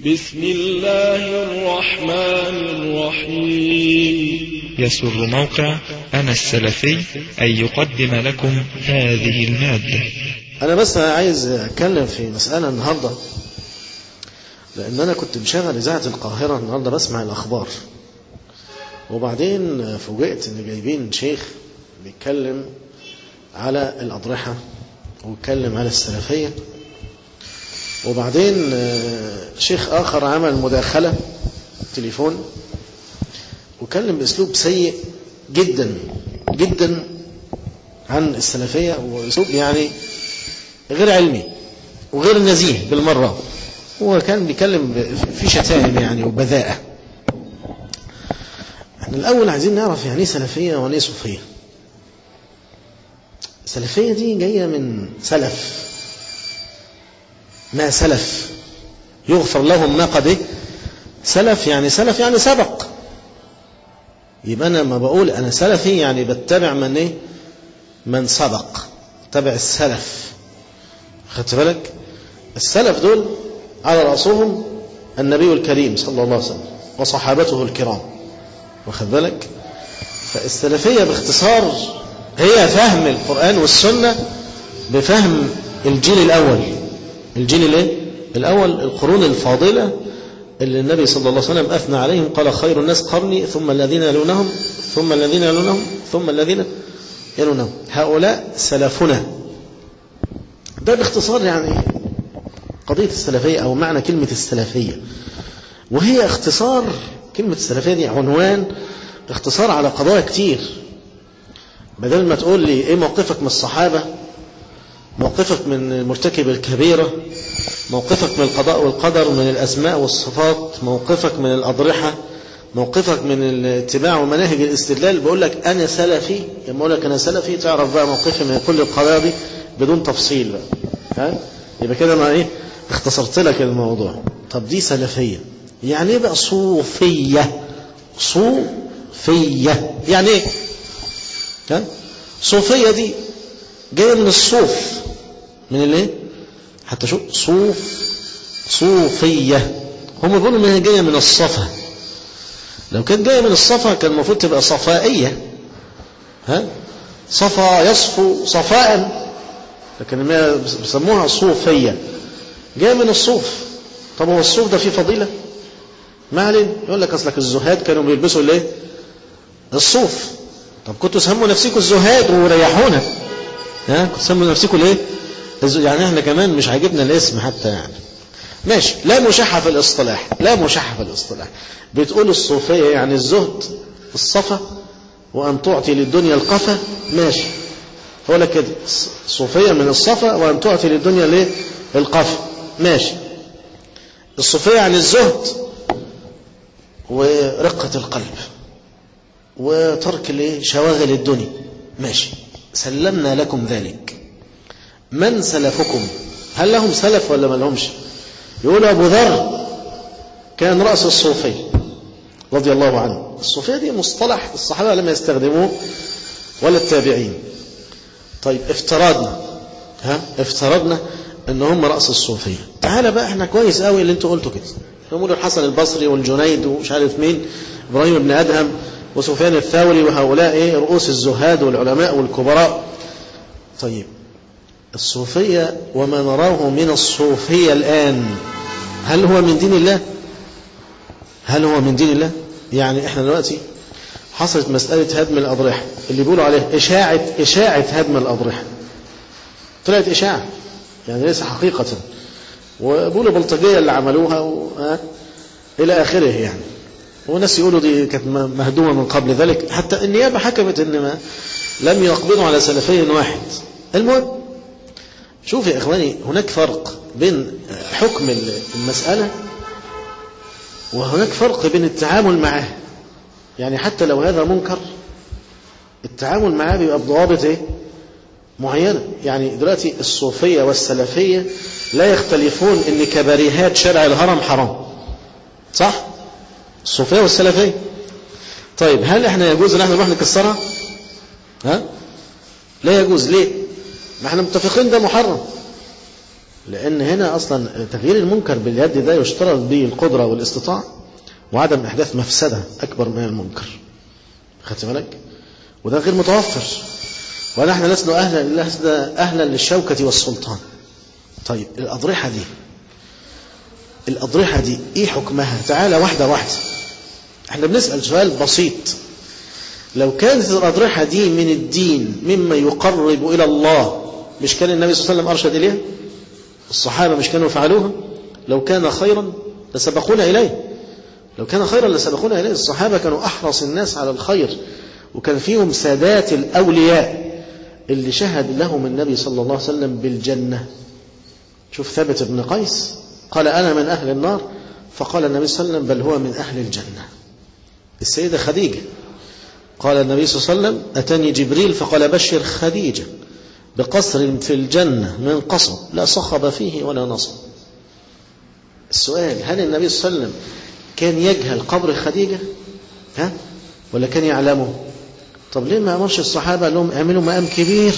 بسم الله الرحمن الرحيم يسر موقع أنا السلفي أن يقدم لكم هذه المادة أنا بس عايز أتكلم في مسألة النهاردة لأن أنا كنت مشغل إذاعة القاهرة النهاردة بسمع الأخبار وبعدين فوجئت إن جايبين شيخ بيتكلم على الأضرحة ويتكلم على السلفية وبعدين شيخ آخر عمل مداخلة تليفون وكلم بأسلوب سيء جدا جدا عن السلفية وأسلوب يعني غير علمي وغير نزيه بالمرة هو كان بيتكلم في شتائم يعني وبذاءة احنا الأول عايزين نعرف يعني ايه سلفية ويعني ايه صوفية السلفية دي جاية من سلف ما سلف يغفر لهم ما قد سلف يعني سلف يعني سبق يبقى أنا ما بقول أنا سلفي يعني بتبع من إيه من سبق تبع السلف خدت بالك السلف دول على رأسهم النبي الكريم صلى الله عليه وسلم وصحابته الكرام واخد بالك فالسلفية باختصار هي فهم القرآن والسنة بفهم الجيل الأول الجيل الايه الأول القرون الفاضلة اللي النبي صلى الله عليه وسلم أثنى عليهم قال خير الناس قرني ثم الذين يلونهم ثم الذين يلونهم ثم الذين يلونهم هؤلاء سلفنا ده باختصار يعني قضية السلفية أو معنى كلمة السلفية وهي اختصار كلمة السلفية دي عنوان اختصار على قضايا كتير بدل ما تقول لي ايه موقفك من الصحابة موقفك من مرتكب الكبيرة موقفك من القضاء والقدر من الأسماء والصفات موقفك من الأضرحة موقفك من اتباع ومناهج الاستدلال بقول لك أنا سلفي لما أقول لك أنا سلفي تعرف بقى موقفي من كل القضايا دي بدون تفصيل بقى ها يبقى كده أنا إيه اختصرت لك الموضوع طب دي سلفية يعني إيه بقى صوفية صوفية يعني إيه ها صوفية دي جاية من الصوف من الايه حتى شو صوف صوفية هم بيقولوا ان هي جاية من الصفا لو كانت جاية من الصفا كان المفروض تبقى صفائية ها صفا يصفو صفاء لكن بيسموها صوفية جاية من الصوف طب هو الصوف ده فيه فضيلة ما علينا يقول لك اصلك الزهاد كانوا بيلبسوا الايه الصوف طب كنتوا سموا نفسكم الزهاد وريحونا ها كنتوا سموا نفسكم الايه يعني احنا كمان مش عاجبنا الاسم حتى يعني ماشي لا مشحة في الاصطلاح لا مشحة في الاصطلاح بتقول الصوفية يعني الزهد الصفا وأن تعطي للدنيا القفا ماشي هو لك كده الصوفية من الصفا وأن تعطي للدنيا ليه القفا ماشي الصوفية يعني الزهد ورقة القلب وترك الايه شواغل الدنيا ماشي سلمنا لكم ذلك من سلفكم هل لهم سلف ولا ما لهمش يقول أبو ذر كان رأس الصوفي رضي الله عنه الصوفية دي مصطلح الصحابة لم يستخدموه ولا التابعين طيب افترضنا ها افترضنا ان هم رأس الصوفية تعالى بقى احنا كويس قوي اللي انتوا قلتوا كده يقولوا الحسن البصري والجنيد ومش عارف مين ابراهيم بن ادهم وسفيان الثوري وهؤلاء ايه رؤوس الزهاد والعلماء والكبراء طيب الصوفية وما نراه من الصوفية الآن هل هو من دين الله هل هو من دين الله يعني احنا دلوقتي حصلت مسألة هدم الأضرحة اللي بيقولوا عليه إشاعة إشاعة هدم الأضرحة طلعت إشاعة يعني ليس حقيقة وبيقولوا بلطجية اللي عملوها و... إلى آخره يعني وناس يقولوا دي كانت مهدومة من قبل ذلك حتى النيابة حكمت ان ما لم يقبضوا على سلفي واحد المهم شوف يا إخواني هناك فرق بين حكم المسألة وهناك فرق بين التعامل معاه يعني حتى لو هذا منكر التعامل معاه بيبقى بضوابط ايه معينة يعني دلوقتي الصوفية والسلفية لا يختلفون ان كباريهات شارع الهرم حرام صح الصوفية والسلفية طيب هل احنا يجوز ان احنا نروح نكسرها ها لا يجوز ليه ما احنا متفقين ده محرم لأن هنا أصلا تغيير المنكر باليد ده يشترط به القدرة والاستطاعة وعدم إحداث مفسدة أكبر من المنكر خدت بالك وده غير متوفر ونحن لسنا أهلا, لسنا أهلا للشوكة والسلطان طيب الأضرحة دي الأضرحة دي إيه حكمها تعالى واحدة واحدة احنا بنسأل سؤال بسيط لو كانت الأضرحة دي من الدين مما يقرب إلى الله مش كان النبي صلى الله عليه وسلم أرشد إليها الصحابة مش كانوا يفعلوها لو كان خيرا لسبقونا إليه لو كان خيرا لسبقونا إليه الصحابة كانوا أحرص الناس على الخير وكان فيهم سادات الأولياء اللي شهد لهم النبي صلى الله عليه وسلم بالجنة شوف ثابت بن قيس قال أنا من أهل النار فقال النبي صلى الله عليه وسلم بل هو من أهل الجنة السيدة خديجة قال النبي صلى الله عليه وسلم أتاني جبريل فقال بشر خديجة بقصر في الجنة من قصب لا صخب فيه ولا نصب السؤال هل النبي صلى الله عليه وسلم كان يجهل قبر خديجة ها ولا كان يعلمه طب ليه ما أمرش الصحابة لهم اعملوا مقام كبير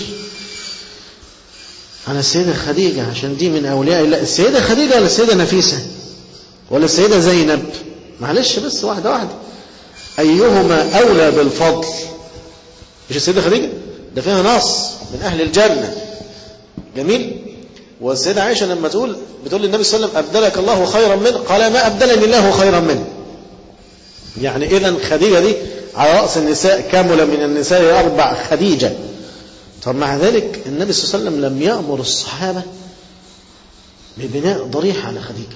على السيدة خديجة عشان دي من أولياء الله السيدة خديجة ولا السيدة نفيسة ولا السيدة زينب معلش بس واحدة واحدة أيهما أولى بالفضل مش السيدة خديجة ده فيها نص من أهل الجنة جميل والسيدة عائشة لما تقول بتقول للنبي صلى الله عليه وسلم أبدلك الله خيرا منه قال ما أبدلني الله خيرا منه يعني إذا خديجة دي على رأس النساء كامل من النساء أربع خديجة طب مع ذلك النبي صلى الله عليه وسلم لم يأمر الصحابة ببناء ضريح على خديجة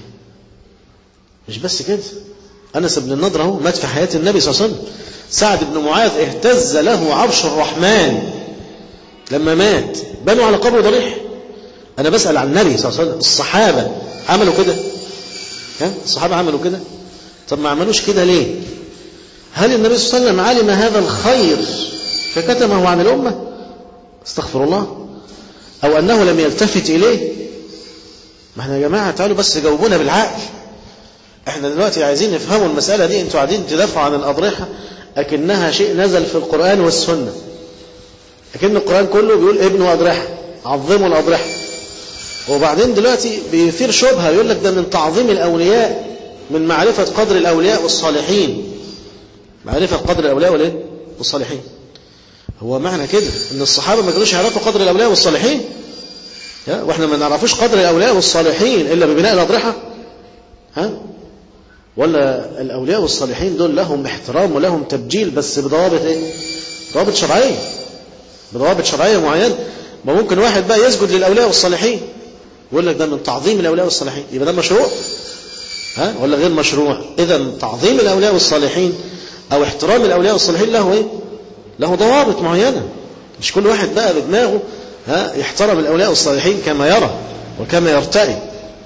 مش بس كده أنس بن النضر اهو مات في حياة النبي صلى الله عليه وسلم سعد بن معاذ اهتز له عرش الرحمن لما مات بنوا على قبره ضريح أنا بسأل عن النبي صلى الله عليه وسلم الصحابة عملوا كده ها الصحابة عملوا كده طب ما عملوش كده ليه هل النبي صلى الله عليه وسلم علم هذا الخير فكتمه عن الأمة استغفر الله أو أنه لم يلتفت إليه ما احنا يا جماعة تعالوا بس جاوبونا بالعقل احنا دلوقتي عايزين نفهموا المسألة دي انتوا قاعدين تدافعوا عن الأضرحة أكنها شيء نزل في القرآن والسنة أكن القرآن كله بيقول ابنوا أضرحة عظموا الأضرحة وبعدين دلوقتي بيثير شبهة يقول لك ده من تعظيم الأولياء من معرفة قدر الأولياء والصالحين معرفة قدر الأولياء والإيه؟ والصالحين هو معنى كده ان الصحابة ما كانوش يعرفوا قدر الأولياء والصالحين ها؟ واحنا ما نعرفوش قدر الأولياء والصالحين إلا ببناء الأضرحة ها ولا الأولياء والصالحين دول لهم احترام ولهم تبجيل بس بضوابط ايه ضوابط شرعية بضوابط شرعية معينة ما ممكن واحد بقى يسجد للأولياء والصالحين ويقول لك ده من تعظيم الأولياء والصالحين يبقى ده مشروع ها ولا غير مشروع إذا تعظيم الأولياء والصالحين أو احترام الأولياء والصالحين له إيه له ضوابط معينة مش كل واحد بقى بدماغه ها يحترم الأولياء والصالحين كما يرى وكما يرتئي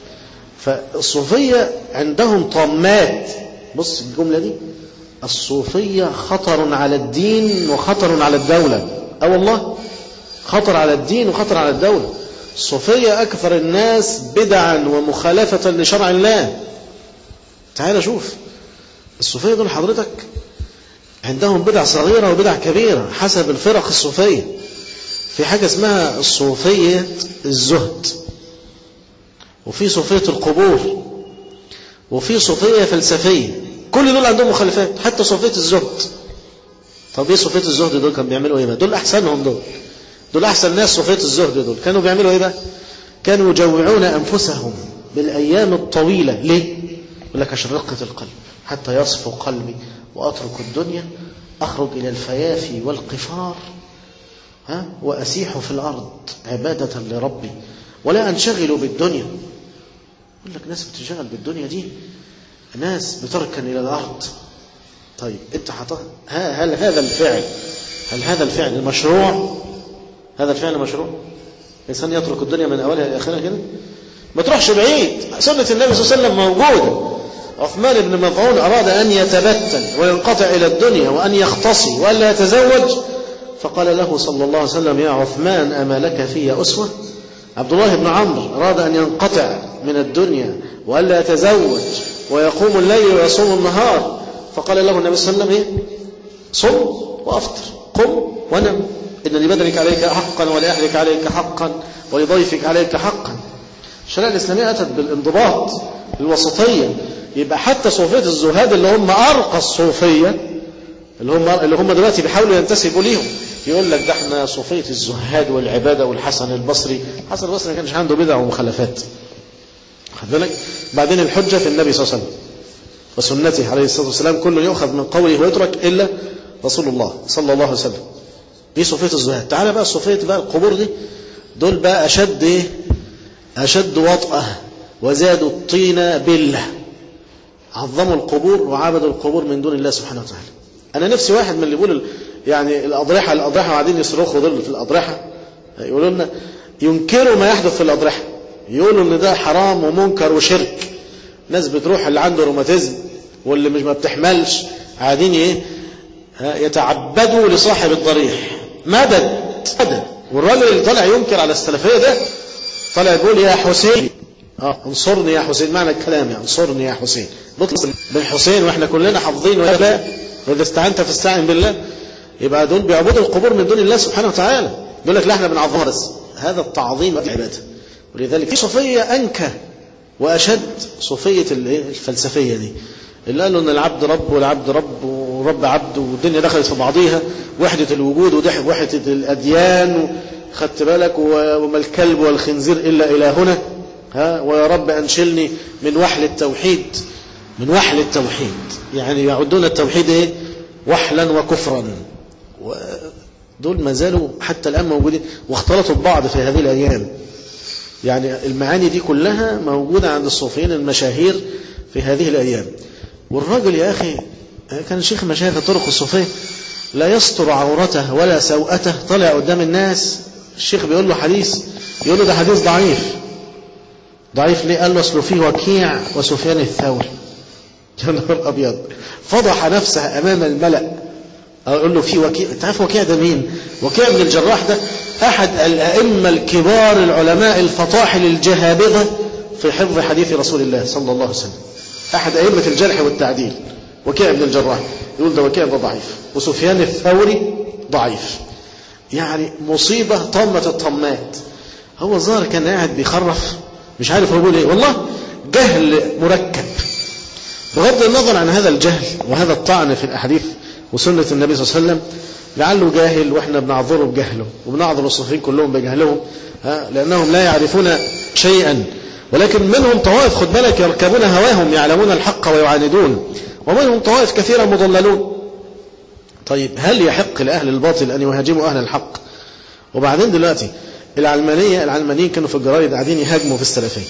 فالصوفية عندهم طامات بص الجملة دي الصوفية خطر على الدين وخطر على الدولة أو والله خطر على الدين وخطر على الدولة الصوفية أكثر الناس بدعا ومخالفة لشرع الله تعال شوف الصوفية دول حضرتك عندهم بدع صغيرة وبدع كبيرة حسب الفرق الصوفية في حاجة اسمها الصوفية الزهد وفي صوفية القبور وفي صوفية فلسفية كل دول عندهم مخالفات حتى صوفية الزهد طب ايه صوفية الزهد دول كانوا بيعملوا ايه بقى دول احسنهم دول دول احسن ناس صوفية الزهد دول كانوا بيعملوا ايه بقى كانوا يجوعون انفسهم بالايام الطويلة ليه يقول لك عشان رقة القلب حتى يصفو قلبي واترك الدنيا اخرج الى الفيافي والقفار ها واسيح في الارض عبادة لربي ولا انشغل بالدنيا يقول لك ناس بتشتغل بالدنيا دي ناس بتركن الى الارض طيب انت حط هل هذا الفعل هل هذا الفعل مشروع هذا الفعل مشروع الانسان يترك الدنيا من اولها الى اخرها كده ما تروحش بعيد سنه النبي صلى الله عليه وسلم موجوده عثمان بن مظعون اراد ان يتبتل وينقطع الى الدنيا وان يختصي والا يتزوج فقال له صلى الله عليه وسلم يا عثمان اما لك في اسوه عبد الله بن عمرو اراد ان ينقطع من الدنيا والا يتزوج ويقوم الليل ويصوم النهار فقال له النبي صلى الله عليه وسلم ايه صم وافطر قم ونم ان لبدنك عليك حقا ولاهلك عليك حقا ولضيفك عليك حقا الشريعة الإسلامية أتت بالانضباط الوسطية يبقى حتى صوفية الزهاد اللي هم أرقى الصوفية اللي هم اللي هم دلوقتي بيحاولوا ينتسبوا ليهم يقول لك ده احنا صوفية الزهاد والعبادة والحسن البصري الحسن البصري ما كانش عنده بدع ومخالفات خد بالك بعدين الحجة في النبي صلى الله عليه وسلم وسنته عليه الصلاة والسلام كله يؤخذ من قوله ويترك إلا رسول الله صلى الله عليه وسلم دي صوفية الزهاد تعالى بقى صوفية بقى القبور دي دول بقى أشد إيه أشد وطأة وزادوا الطين بالله عظموا القبور وعبدوا القبور من دون الله سبحانه وتعالى أنا نفسي واحد من اللي يقول يعني الأضرحة الأضرحة وقاعدين يصرخوا ظل في الأضرحة يقولوا لنا ينكروا ما يحدث في الأضرحة يقولوا إن ده حرام ومنكر وشرك ناس بتروح اللي عنده روماتيزم واللي مش ما بتحملش قاعدين ايه يتعبدوا لصاحب الضريح مدد مدد والراجل اللي طالع ينكر على السلفيه ده طالع يقول يا حسين اه انصرني يا حسين معنى الكلام يعني انصرني يا حسين بطلب بالحسين واحنا كلنا حافظين ولا لا واذا استعنت فاستعن بالله يبقى دول بيعبدوا القبور من دون الله سبحانه وتعالى يقول لك لا احنا بنعظمها بس هذا التعظيم العباده ولذلك في صوفيه انكى واشد صوفيه الفلسفيه دي اللي قالوا ان العبد رب والعبد رب ورب عبد والدنيا دخلت في بعضيها وحده الوجود وحده الاديان خدت بالك وما الكلب والخنزير الا الهنا ها ويا رب انشلني من وحل التوحيد من وحل التوحيد يعني يعدون التوحيد ايه وحلا وكفرا دول ما زالوا حتى الان موجودين واختلطوا ببعض في هذه الايام يعني المعاني دي كلها موجودة عند الصوفيين المشاهير في هذه الأيام والراجل يا أخي كان شيخ مشايخ الطرق الصوفية لا يستر عورته ولا سوءته طلع قدام الناس الشيخ بيقول له حديث يقول له ده حديث ضعيف ضعيف ليه قال له اصله فيه وكيع وسفيان الثوري يا نهار ابيض فضح نفسه امام الملأ اقول له في وكيع انت عارف وكيع ده مين وكيع بن الجراح ده احد الائمه الكبار العلماء الفطاحل الجهابذه في حفظ حديث رسول الله صلى الله عليه وسلم احد ائمه الجرح والتعديل وكيع بن الجراح يقول ده وكيع ده ضعيف وسفيان الثوري ضعيف يعني مصيبه طامه الطمات هو الظاهر كان قاعد بيخرف مش عارف هو بيقول ايه والله جهل مركب بغض النظر عن هذا الجهل وهذا الطعن في الاحاديث وسنة النبي صلى الله عليه وسلم لعله جاهل واحنا بنعذره بجهله وبنعذر الصوفيين كلهم بجهلهم ها لأنهم لا يعرفون شيئا ولكن منهم طوائف خد بالك يركبون هواهم يعلمون الحق ويعاندون ومنهم طوائف كثيرة مضللون طيب هل يحق لأهل الباطل أن يهاجموا أهل الحق وبعدين دلوقتي العلمانية العلمانيين كانوا في الجرايد قاعدين يهاجموا في السلفية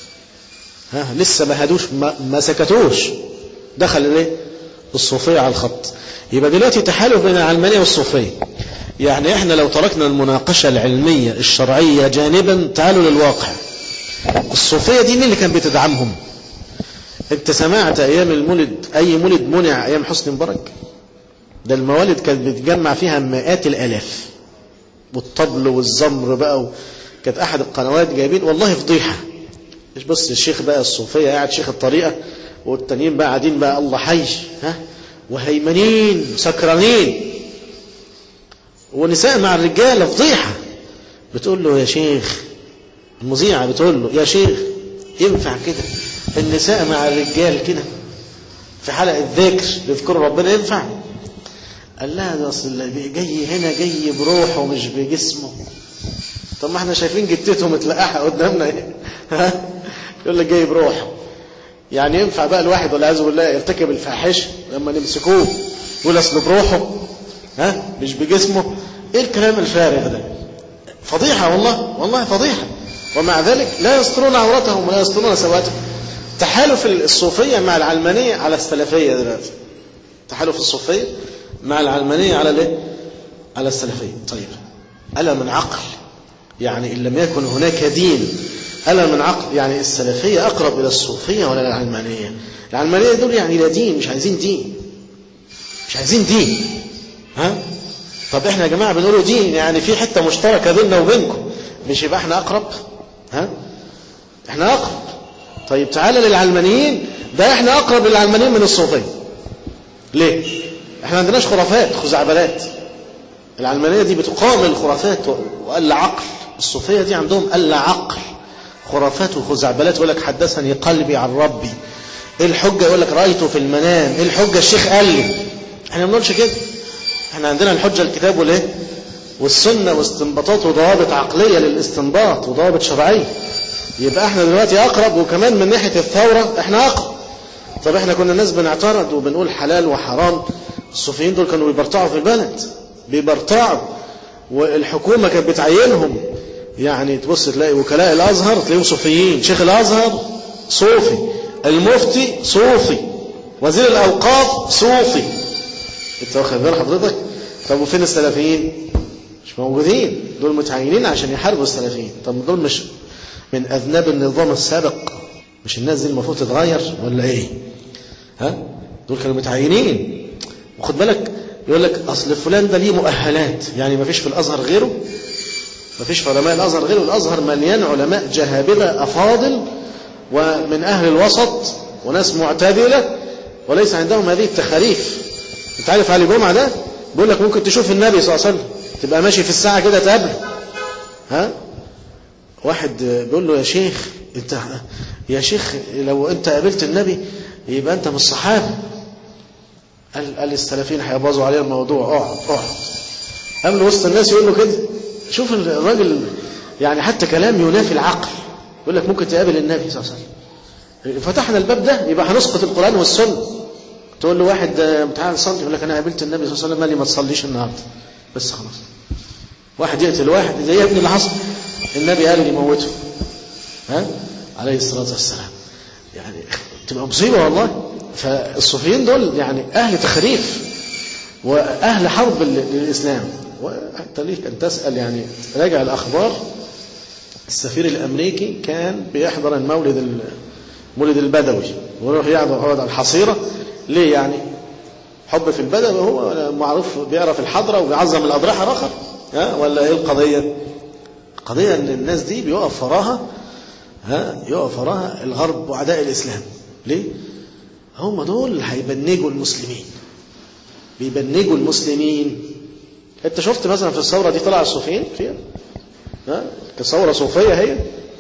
ها لسه ما هادوش ما, ما سكتوش دخل ليه الصوفية على الخط يبقى دلوقتي تحالف بين العلمانية والصوفية يعني احنا لو تركنا المناقشة العلمية الشرعية جانبا تعالوا للواقع الصوفية دي مين اللي كان بتدعمهم انت سمعت ايام المولد اي مولد منع ايام حسني مبارك ده الموالد كانت بتجمع فيها مئات الالاف والطبل والزمر بقى كانت احد القنوات جايبين والله فضيحة مش بس الشيخ بقى الصوفية قاعد شيخ الطريقة والتانيين بقى قاعدين بقى الله حي ها وهيمنين سكرانين ونساء مع الرجاله فضيحه بتقول له يا شيخ المذيعه بتقول له يا شيخ ينفع كده النساء مع الرجال كده في حلقه ذكر يذكروا ربنا ينفع قال لها ده اصل اللي جاي هنا جاي بروحه مش بجسمه طب ما احنا شايفين جتته متلقحه قدامنا ايه ها يقول لك جاي بروحه يعني ينفع بقى الواحد والعياذ بالله يرتكب الفاحشه لما نمسكوه يقول اصل بروحه ها مش بجسمه ايه الكلام الفارغ ده فضيحه والله والله فضيحه ومع ذلك لا يسترون عورتهم ولا يسترون سواتهم تحالف الصوفيه مع العلمانيه على السلفيه دلوقتي تحالف الصوفيه مع العلمانيه على الايه على السلفيه طيب الا من عقل يعني ان لم يكن هناك دين ألا من عقل يعني السلفية أقرب إلى الصوفية ولا العلمانية العلمانية دول يعني لا دين مش عايزين دين مش عايزين دين ها طب احنا يا جماعة بنقولوا دين يعني في حتة مشتركة بيننا وبينكم مش يبقى احنا أقرب ها احنا أقرب طيب تعالى للعلمانيين ده احنا أقرب للعلمانيين من الصوفية ليه احنا ما عندناش خرافات خزعبلات العلمانية دي بتقامل الخرافات وقال عقل الصوفية دي عندهم قال عقل خرافات وخزعبلات يقول لك حدثني قلبي عن ربي ايه الحجة يقول لك رأيته في المنام ايه الحجة الشيخ قال لي احنا ما بنقولش كده احنا عندنا الحجة الكتاب والايه والسنة واستنباطات وضوابط عقلية للاستنباط وضوابط شرعية يبقى احنا دلوقتي اقرب وكمان من ناحية الثورة احنا اقرب طب احنا كنا الناس بنعترض وبنقول حلال وحرام الصوفيين دول كانوا بيبرطعوا في البلد بيبرطعوا والحكومة كانت بتعينهم يعني تبص تلاقي وكلاء الازهر تلاقيهم صوفيين شيخ الازهر صوفي المفتي صوفي وزير الاوقاف صوفي انت واخد بال حضرتك طب وفين السلفيين مش موجودين دول متعينين عشان يحاربوا السلفيين طب دول مش من اذناب النظام السابق مش الناس دي المفروض تتغير ولا ايه ها دول كانوا متعينين وخد بالك يقول لك اصل فلان ده ليه مؤهلات يعني ما فيش في الازهر غيره ما فيش في علماء الازهر غيره الازهر مليان علماء جهابذه افاضل ومن اهل الوسط وناس معتدله وليس عندهم هذه التخاريف انت عارف علي جمعه ده بيقول لك ممكن تشوف النبي صلى الله عليه وسلم تبقى ماشي في الساعه كده تقابله ها واحد بيقول له يا شيخ انت يا شيخ لو انت قابلت النبي يبقى انت من الصحابه قال قال السلفيين هيبوظوا عليه الموضوع اقعد اقعد قام وسط الناس يقول له كده شوف الراجل يعني حتى كلام ينافي العقل يقول لك ممكن تقابل النبي صلى الله عليه وسلم فتحنا الباب ده يبقى هنسقط القران والسنه تقول له واحد متعال صلي يقول لك انا قابلت النبي صلى الله عليه وسلم قال لي ما تصليش النهارده بس خلاص واحد يقتل واحد زي يا ابني اللي حصل النبي قال لي موته ها عليه الصلاه والسلام يعني تبقى مصيبه والله فالصوفيين دول يعني اهل تخريف واهل حرب للاسلام وحتى ليك ان تسال يعني راجع الاخبار السفير الامريكي كان بيحضر المولد المولد البدوي ويروح يقعد على الحصيره ليه يعني حب في البدوي هو معروف بيعرف الحضره وبيعظم الاضرحه رخر ها ولا ايه القضيه القضيه ان الناس دي بيقف وراها ها يقف وراها الغرب واعداء الاسلام ليه هم دول هيبنجوا المسلمين بيبنجوا المسلمين انت شفت مثلا في الثوره دي طلع الصوفيين فيها ها كثوره صوفيه هي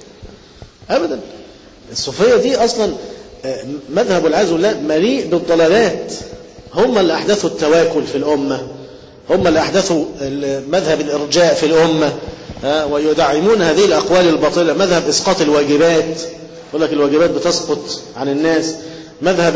ابدا الصوفيه دي اصلا مذهب والعياذ بالله مليء بالضلالات هم اللي احدثوا التواكل في الامه هم اللي احدثوا مذهب الارجاء في الامه ها ويدعمون هذه الاقوال الباطله مذهب اسقاط الواجبات يقول لك الواجبات بتسقط عن الناس مذهب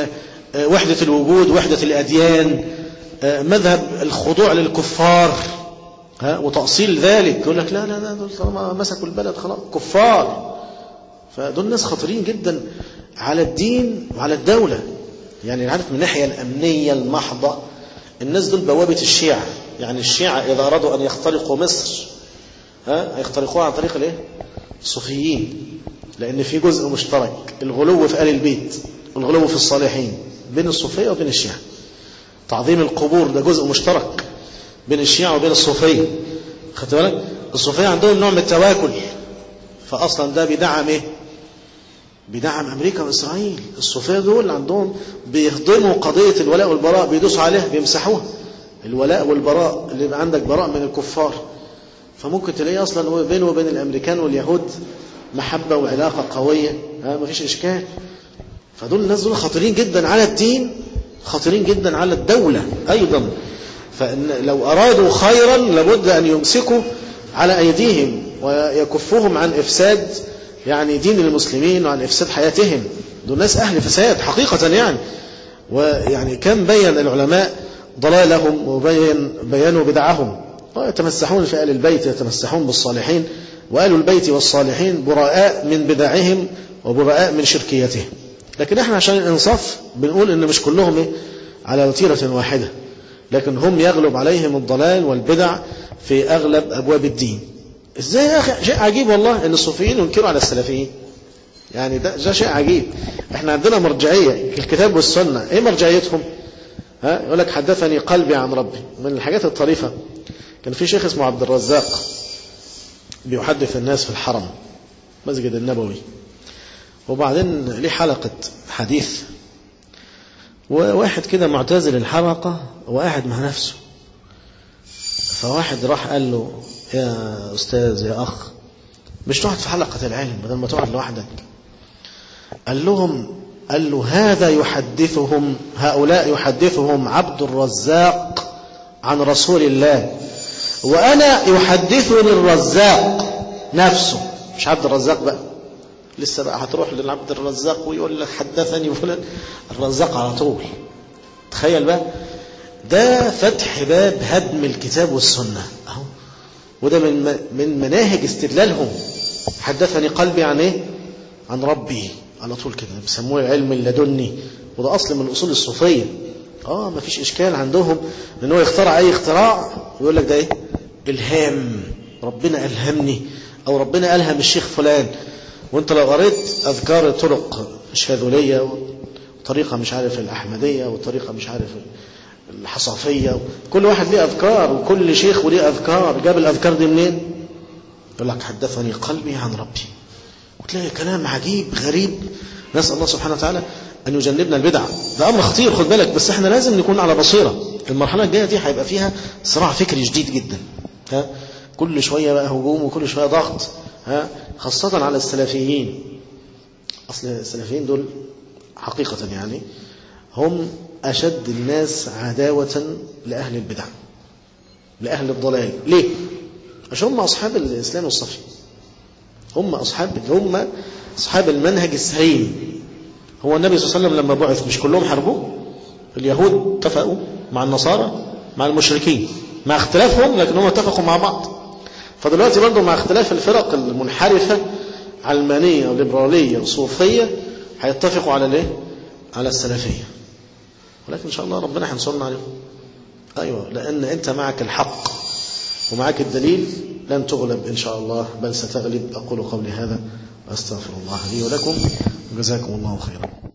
وحدة الوجود وحدة الأديان مذهب الخضوع للكفار ها وتأصيل ذلك يقول لك لا لا لا دول طالما مسكوا البلد خلاص كفار فدول ناس خطيرين جدا على الدين وعلى الدولة يعني عارف من الناحية الأمنية المحضة الناس دول بوابة الشيعة يعني الشيعة إذا أرادوا أن يخترقوا مصر ها هيخترقوها عن طريق الايه؟ الصوفيين لأن في جزء مشترك الغلو في آل البيت والغلو في الصالحين بين الصوفية وبين الشيعة تعظيم القبور ده جزء مشترك بين الشيعة وبين الصوفية خدت بالك الصوفية عندهم نوع من التواكل فأصلا ده بيدعم ايه بيدعم أمريكا وإسرائيل الصوفية دول عندهم بيهضموا قضية الولاء والبراء بيدوسوا عليها بيمسحوها الولاء والبراء اللي يبقى عندك براء من الكفار فممكن تلاقيه أصلا بينه وبين الأمريكان واليهود محبة وعلاقة قوية ها مفيش إشكال فدول الناس دول خطيرين جدا على الدين خطيرين جدا على الدولة أيضا فإن لو أرادوا خيرا لابد أن يمسكوا على أيديهم ويكفوهم عن إفساد يعني دين المسلمين وعن إفساد حياتهم دول ناس أهل فساد حقيقة يعني ويعني كم بين العلماء ضلالهم وبين بيانوا بدعهم ويتمسحون في آل البيت يتمسحون بالصالحين وآل البيت والصالحين براء من بدعهم وبراء من شركيتهم لكن احنا عشان الانصاف بنقول ان مش كلهم ايه على وتيرة واحدة لكن هم يغلب عليهم الضلال والبدع في اغلب ابواب الدين ازاي يا اخي شيء عجيب والله ان الصوفيين ينكروا على السلفيين يعني ده, ده شيء عجيب احنا عندنا مرجعية في الكتاب والسنة ايه مرجعيتهم ها يقول لك حدثني قلبي عن ربي من الحاجات الطريفة كان في شيخ اسمه عبد الرزاق بيحدث الناس في الحرم مسجد النبوي وبعدين ليه حلقة حديث وواحد كده معتزل الحلقة وقاعد مع نفسه فواحد راح قال له يا أستاذ يا أخ مش تقعد في حلقة العلم بدل ما تقعد لوحدك قال لهم قال له هذا يحدثهم هؤلاء يحدثهم عبد الرزاق عن رسول الله وأنا يحدثني الرزاق نفسه مش عبد الرزاق بقى لسه بقى هتروح للعبد الرزاق ويقول لك حدثني فلان الرزاق على طول تخيل بقى ده فتح باب هدم الكتاب والسنة أهو وده من من مناهج استدلالهم حدثني قلبي عن ايه عن ربي على طول كده بيسموه العلم اللدني وده اصل من اصول الصوفيه اه ما فيش اشكال عندهم ان هو يخترع اي اختراع ويقول لك ده ايه الهام ربنا الهمني او ربنا الهم الشيخ فلان وانت لو قريت اذكار طرق الشاذليه وطريقه مش عارف الاحمديه وطريقه مش عارف الحصافيه كل واحد ليه اذكار وكل شيخ وليه اذكار جاب الاذكار دي منين يقول لك حدثني قلبي عن ربي وتلاقي كلام عجيب غريب نسال الله سبحانه وتعالى ان يجنبنا البدع ده امر خطير خد بالك بس احنا لازم نكون على بصيره المرحله الجايه دي هيبقى فيها صراع فكري جديد جدا ها كل شويه بقى هجوم وكل شويه ضغط ها خاصه على السلفيين اصل السلفيين دول حقيقه يعني هم أشد الناس عداوة لأهل البدع لأهل الضلال ليه؟ عشان هم أصحاب الإسلام الصفي هم أصحاب هم أصحاب المنهج السليم هو النبي صلى الله عليه وسلم لما بعث مش كلهم حاربوه اليهود اتفقوا مع النصارى مع المشركين مع اختلافهم لكن هم اتفقوا مع بعض فدلوقتي برضه مع اختلاف الفرق المنحرفة علمانية وليبرالية وصوفية هيتفقوا على الايه؟ على السلفية ولكن إن شاء الله ربنا هينصرنا عليهم أيوة لأن أنت معك الحق ومعك الدليل لن تغلب إن شاء الله بل ستغلب أقول قولي هذا وأستغفر الله لي ولكم وجزاكم الله خيرا